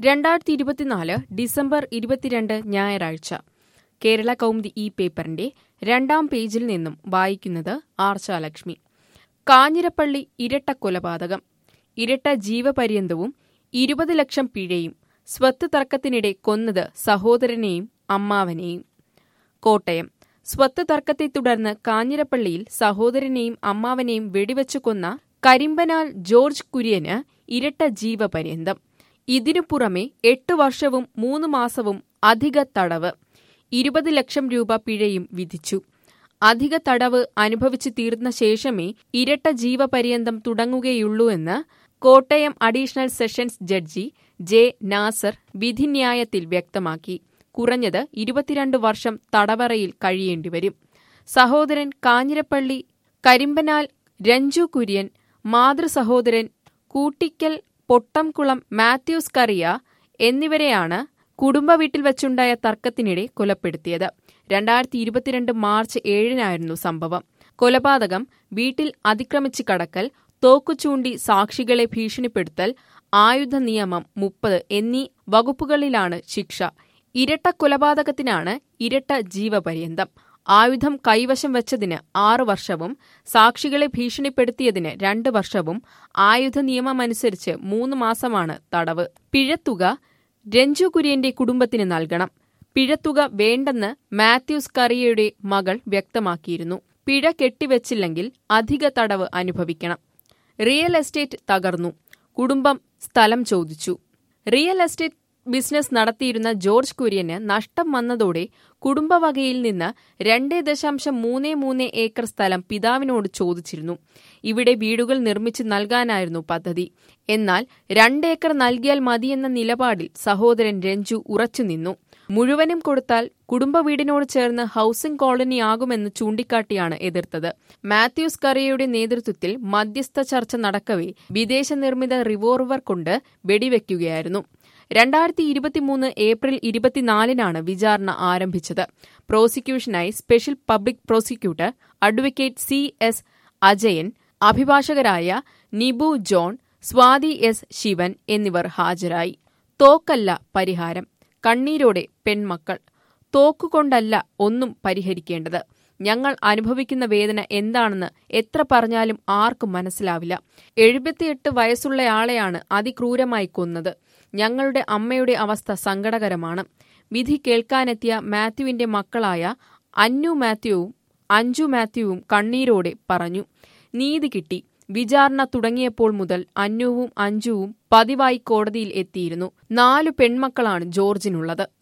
രണ്ടായിരത്തി ഇരുപത്തിനാല് ഡിസംബർ ഇരുപത്തിരണ്ട് ഞായറാഴ്ച കേരള കൗമുദി ഈ പേപ്പറിന്റെ രണ്ടാം പേജിൽ നിന്നും വായിക്കുന്നത് ആർച്ചാലക്ഷ്മി കാഞ്ഞിരപ്പള്ളി ഇരട്ട കൊലപാതകം ഇരട്ട ജീവപര്യന്തവും ഇരുപത് ലക്ഷം പിഴയും സ്വത്ത് തർക്കത്തിനിടെ കൊന്നത് സഹോദരനെയും അമ്മാവനെയും കോട്ടയം സ്വത്ത് തർക്കത്തെ തുടർന്ന് കാഞ്ഞിരപ്പള്ളിയിൽ സഹോദരനെയും അമ്മാവനെയും വെടിവെച്ചു കൊന്ന കരിമ്പനാൽ ജോർജ് കുര്യന് ഇരട്ട ജീവപര്യന്തം ഇതിനു പുറമെ എട്ട് വർഷവും മൂന്ന് മാസവും അധിക തടവ് ഇരുപത് ലക്ഷം രൂപ പിഴയും വിധിച്ചു അധിക തടവ് അനുഭവിച്ചു തീർന്ന ശേഷമേ ഇരട്ട ജീവപര്യന്തം തുടങ്ങുകയുള്ളൂ എന്ന് Kottayam additional sessions judge J Nasar വിധിന്യായത്തിൽ വ്യക്തമാക്കി കുറഞ്ഞത് ഇരുപത്തിരണ്ട് വർഷം തടവറയിൽ കഴിയേണ്ടിവരും സഹോദരൻ കാഞ്ഞിരപ്പള്ളി കരിമ്പനാൽ രഞ്ജു കുര്യൻ മാതൃസഹോദരൻ കൂട്ടിക്കൽ പൊട്ടംകുളം മാത്യൂസ് കറിയ എന്നിവരെയാണ് കുടുംബ വീട്ടിൽ വച്ചുണ്ടായ തർക്കത്തിനിടെ കൊലപ്പെടുത്തിയത് രണ്ടായിരത്തി ഇരുപത്തിരണ്ട് മാർച്ച് ഏഴിനായിരുന്നു സംഭവം കൊലപാതകം വീട്ടിൽ അതിക്രമിച്ച് കടക്കൽ തോക്കുചൂണ്ടി സാക്ഷികളെ ഭീഷണിപ്പെടുത്തൽ ആയുധ നിയമം മുപ്പത് എന്നീ വകുപ്പുകളിലാണ് ശിക്ഷ ഇരട്ട കൊലപാതകത്തിനാണ് ഇരട്ട ജീവപര്യന്തം ആയുധം കൈവശം വച്ചതിന് ആറു വർഷവും സാക്ഷികളെ ഭീഷണിപ്പെടുത്തിയതിന് രണ്ട് വർഷവും ആയുധ നിയമമനുസരിച്ച് മൂന്ന് മാസമാണ് തടവ് പിഴത്തുക രഞ്ജു കുര്യന്റെ കുടുംബത്തിന് നൽകണം പിഴത്തുക വേണ്ടെന്ന് മാത്യൂസ് കറിയയുടെ മകൾ വ്യക്തമാക്കിയിരുന്നു പിഴ കെട്ടിവെച്ചില്ലെങ്കിൽ അധിക തടവ് അനുഭവിക്കണം റിയൽ എസ്റ്റേറ്റ് തകർന്നു കുടുംബം സ്ഥലം ചോദിച്ചു റിയൽ എസ്റ്റേറ്റ് ബിസിനസ് നടത്തിയിരുന്ന ജോർജ് കുര്യന് നഷ്ടം വന്നതോടെ കുടുംബവകയിൽ നിന്ന് രണ്ടേ ദശാംശം മൂന്ന് മൂന്ന് ഏക്കർ സ്ഥലം പിതാവിനോട് ചോദിച്ചിരുന്നു ഇവിടെ വീടുകൾ നിർമ്മിച്ചു നൽകാനായിരുന്നു പദ്ധതി എന്നാൽ രണ്ടേക്കർ നൽകിയാൽ മതിയെന്ന നിലപാടിൽ സഹോദരൻ രഞ്ജു ഉറച്ചുനിന്നു മുഴുവനും കൊടുത്താൽ കുടുംബ വീടിനോട് ചേർന്ന് ഹൌസിംഗ് കോളനിയാകുമെന്ന് ചൂണ്ടിക്കാട്ടിയാണ് എതിർത്തത് മാത്യൂസ് കറിയയുടെ നേതൃത്വത്തിൽ മധ്യസ്ഥ ചർച്ച നടക്കവേ വിദേശ നിർമ്മിത റിവോൾവർ കൊണ്ട് വെടിവെക്കുകയായിരുന്നു രണ്ടായിരത്തി ഇരുപത്തിമൂന്ന് ഏപ്രിൽ ഇരുപത്തിനാലിനാണ് വിചാരണ ആരംഭിച്ചത് പ്രോസിക്യൂഷനായി special public prosecutor advocate C S Ajayan അഭിഭാഷകരായ നിബു ജോൺ സ്വാതി എസ് ശിവൻ എന്നിവർ ഹാജരായി തോക്കല്ല പരിഹാരം കണ്ണീരോടെ പെൺമക്കൾ തോക്കുകൊണ്ടല്ല ഒന്നും പരിഹരിക്കേണ്ടത് ഞങ്ങൾ അനുഭവിക്കുന്ന വേദന എന്താണെന്ന് എത്ര പറഞ്ഞാലും ആർക്കും മനസ്സിലാവില്ല എഴുപത്തിയെട്ട് വയസ്സുള്ളയാളെയാണ് അതിക്രൂരമായി കൊന്നത് ഞങ്ങളുടെ അമ്മയുടെ അവസ്ഥ സങ്കടകരമാണ് വിധി കേൾക്കാനെത്തിയ മാത്യുവിന്റെ മക്കളായ അന്നു മാത്യുവും അഞ്ജു മാത്യുവും കണ്ണീരോടെ പറഞ്ഞു നീതി കിട്ടി വിചാരണ തുടങ്ങിയപ്പോൾ മുതൽ അന്നുവും അഞ്ജുവും പതിവായി കോടതിയിൽ എത്തിയിരുന്നു നാലു പെൺമക്കളാണ് ജോർജിനുള്ളത്